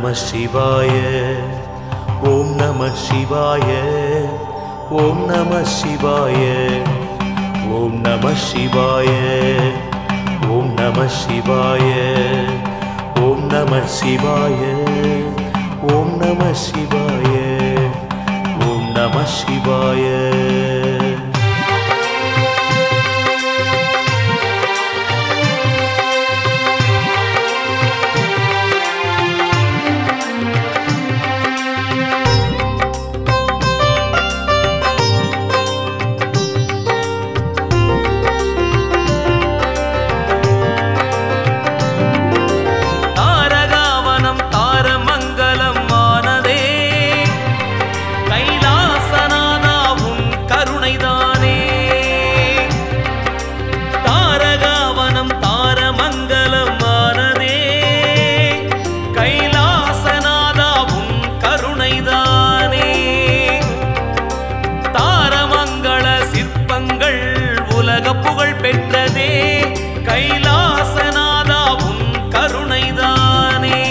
சிவாய ஓம் நம சிவாய ஓம் நம சிவாய ஓம் நம சிவாய ஓம் நம சிவாய ஓம் நம சிவாய ஓம் நம சிவாய ஓம் நம சிவாய தாரகாவனம் தாரமங்கலம் ஆனதே கைலாசநாதாவும் கருணைதானே தாரகாவனம் தாரமங்கலம் ஆனதே கைலாசநாதாவும் கருணைதானே தாரமங்கள சிற்பங்கள் உலக புகழ் பெற்றதே கைலாசநாதாவும் கருணைதானே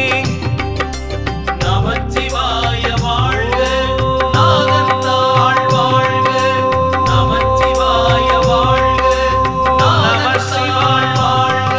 நமச்சிவாய வாழ்க நாகத்தாள் வாழ்க நமச்சிவாய வாழ்க நமச்சிவாய் வாழ்க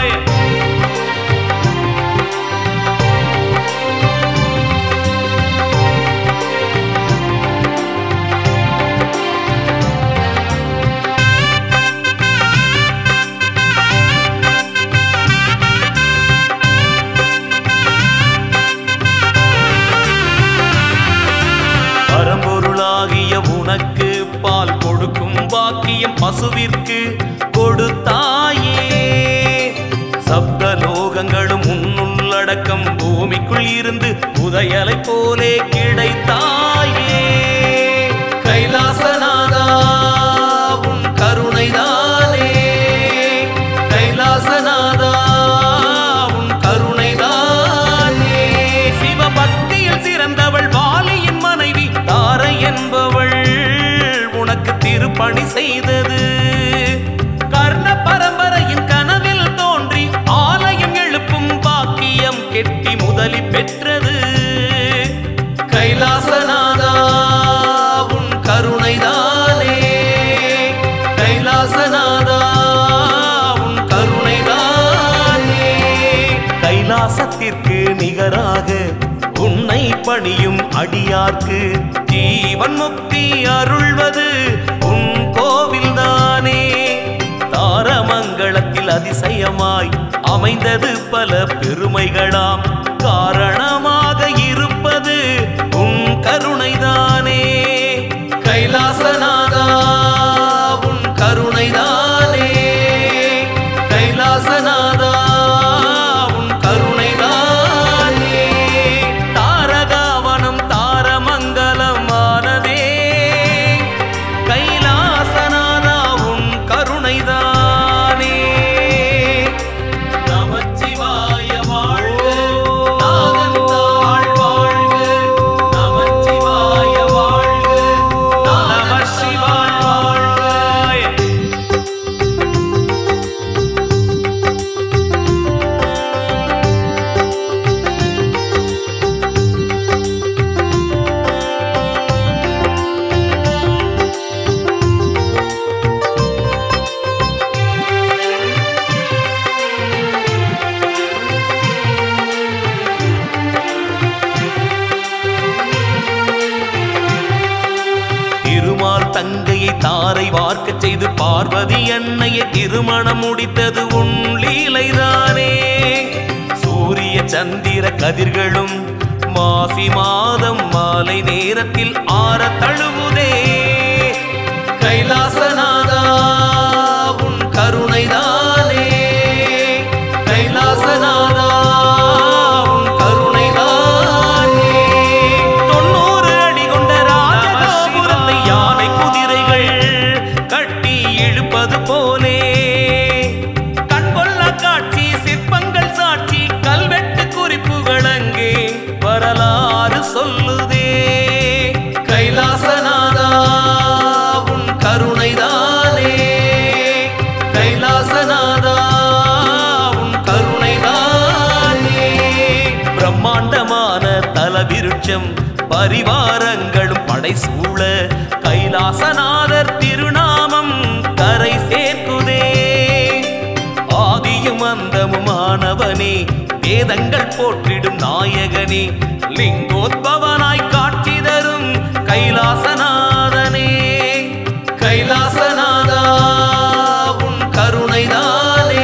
பரம்பொருளாகிய உனக்கு பால் கொடுக்கும் பாக்கியம் பசுவிற்கு கொடுத்தாயே சப்த லோகங்களும் உன்னுள்ளடக்கம் பூமிக்குள் இருந்து புதையலை போலே கிடைத்தாயே கைலாசநாதா உன் கருணைதானே கைலாசநாதா உன் கருணைதானே சிவபக்தியில் சிறந்தவள் வாலியின் மனைவி தாரை என்பவள் உனக்கு திருப்பணி செய்தது கர்ண பரம்பரையின் கனவில் தோன்றி ஆலயம் எழுப்பும் பாக்கியம் கெட்டி முதலி பெற்றது கைலாசநாதா உன் கருணைதானே கைலாசநாதா உன் கருணைதானே கைலாசத்திற்கு நிகராக உன்னை பணியும் அடியார்க்கு ஜீவன் முக்தி அருள்வது உன் கோவில்தானே தாரமங்களத்தில் அதிசயமாய் அமைந்தது பல பெருமைகளாம் காரணமாக இருப்பது உன் கருணைதானே கைலாசநாதா உன் கருணைதானே கைலாசநாதா உன் கருணைதானே தாரகாவனம் தாரமங்கலமானதே கைலாசநாதா உன் கருணைதானே நமச்சிவாய வாழ்க நாகத்தாள் வாழ்க நமச்சிவாய வாழ்க நமசிவாய் வாழ்க திருமால் தங்கையை தாரை வார்க்கச் செய்து பார்வதி அன்னையை திருமணம் முடித்தது உன் லீலைதானே சூரிய சந்திர கதிர்களும் மாசி மாதம் மாலை நேரத்தில் ஆற தழுவுதே கைலாசநாதா உன் கருணைதானே கைலாசநாதா உன் கருணைதானே தொண்ணூறு அடி கொண்ட ராஜகோபுரத்தை யானை குதிரைகள் கட்டி இழுப்பது போலே கண்கொள்ள காட்சி சிற்பங்கள் சாட்சி கல்வெட்டு குறிப்புகள் அங்கே வரலாறு சொல்லுதே கைலாசநாதா உன் கருணைதானே கைலாசநாதா உன் கருணைதானே பிரம்மாண்ட லட்சம் பரிவாரங்களும் படைசூழ கைலாசநாதர் திருநாமம் கரை சேர்க்குதே ஆதியும் அந்தமுமானவனே வேதங்கள் போற்றிடும் நாயகனே லிங்கோத்பவனாய் காட்சி தரும் கைலாசநாதனே கைலாசநாதா உன் கருணைதானே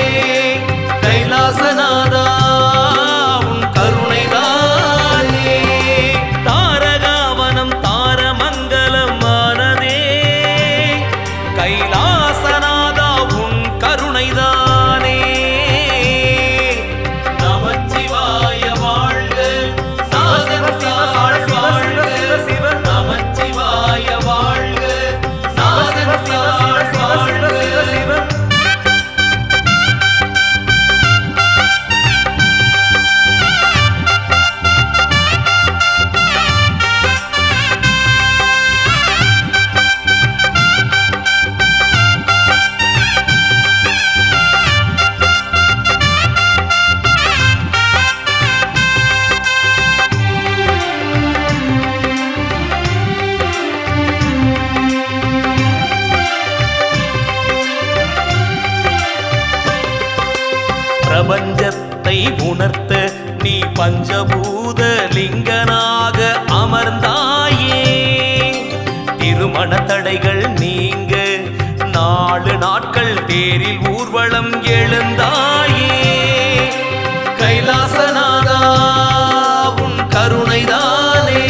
கைலாசநாதா உன் கருணைதானே தாரகாவனம் தாரமங்கலமானதே கைலாசநாதா உன் கருணைதானே நமச்சிவாய வாழ்க சாசனம் தாழ் வாழ்க நமச்சிவாய வாழ்க சாசனம் தாழ் வாழ்க பிரபஞ்சத்தை உணர்த்த நீ பஞ்சபூத லிங்கனாக அமர்ந்தாயே திருமண தடைகள் நீங்க நாலு நாட்கள் தேரில் ஊர்வலம் எழுந்தாயே கைலாசநாதா உன் கருணைதானே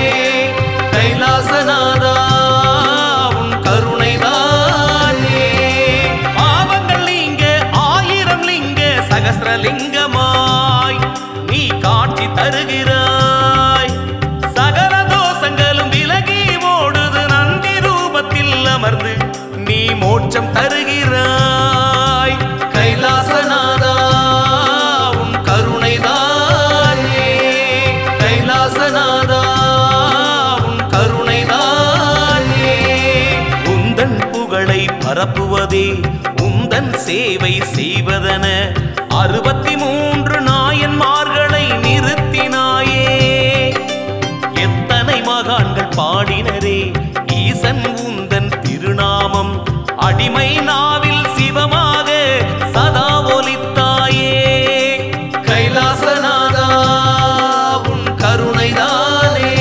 கைலாசநாதா உன் கருணைதானே பாவங்கள் நீங்க ஆயிரம் லிங்க சகசிரலிங்கமாய் நீ காட்சி தருகிறாய் சகல தோஷங்களும் விலகி ஓடுது நந்தி ரூபத்தில் அமர்ந்து நீ மோட்சம் தருகிறாய் கைலாசநாதா உன் கருணைதானே கைலாசநாதா உன் கருணைதானே உந்தன் புகழை பரப்புவதே உந்தன் சேவை செய்வதென அறுபத்தி மூன்று நாயன்மார்களை நிறுத்தினாயே எத்தனை மகான்கள் பாடினரே ஈசன் உந்தன் திருநாமம் அடிமை நாவில் சிவமாக சதா ஒலித்தாயே கைலாசநாதா உன் கருணைதானே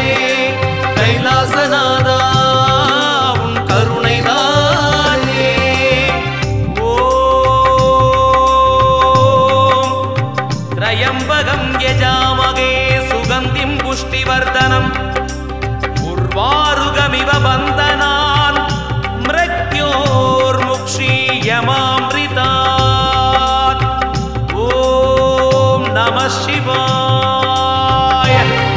கைலாசநாதா உன் கருணைதானே ஓம் त्रयम्बकं यजामगे सुगन्धिं पुष्टिवर्धनम् उर्वारुगमिव बन्धनान् मृत्योर्मुक्षीयमामृतात् ॐ नमः शिवाय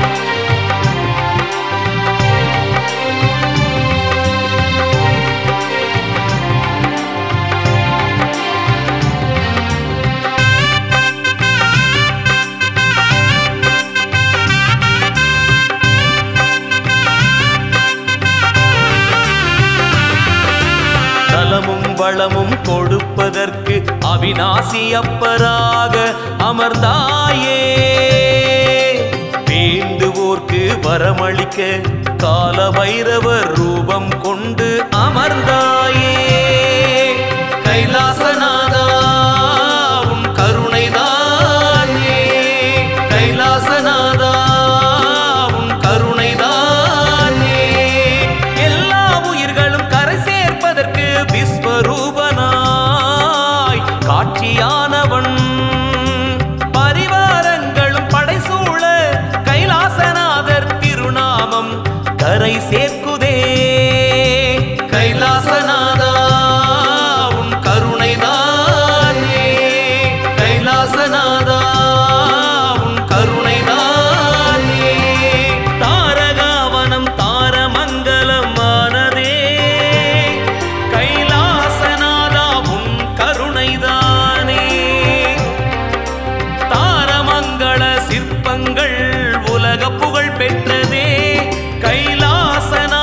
நலமும் வளமும் கொடுப்பதற்கு அவிநாசி அப்பராக அமர்ந்தாயே வேண்டுவோர்க்கு வரமளிக்க கால பைரவர் ரூபம் கொண்டு அமர்ந்தாயே கைலாசநாதா உன் கருணைதானே கைலாசநாதா உன் கருணைதானே எல்லா உயிர்களும் கரை சேர்ப்பதற்கு விஸ்வரூபனாய் காட்சியானவன் பரிவாரங்களும் படைசூழ கைலாசநாதர் திருநாமம் கரை சேர்க்குதே கைலாசநாதா உன் கருணைதானே கைலாசநாதா உன் கருணைதானே தாரகாவனம் தாரமங்கலமானதே கைலாசநாதா உன் கருணைதானே தாரமங்கள சிற்பங்கள் உலக புகழ் பெற்றதே கைலாசநாதா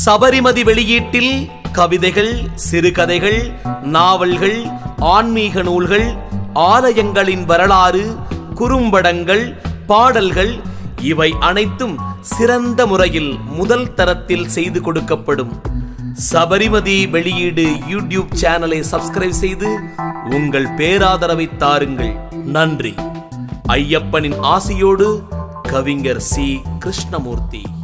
சபரிமதி வெளியீட்டில் கவிதைகள் சிறுகதைகள் நாவல்கள் ஆன்மீக நூல்கள் ஆலயங்களின் வரலாறு குறும்படங்கள் பாடல்கள் இவை அனைத்தும் சிறந்த முறையில் முதல் தரத்தில் செய்து கொடுக்கப்படும் சபரிமதி வெளியீடு யூடியூப் சேனலை சப்ஸ்கிரைப் செய்து உங்கள் பேராதரவை தாருங்கள் நன்றி ஐயப்பனின் ஆசியோடு கவிஞர் சி கிருஷ்ணமூர்த்தி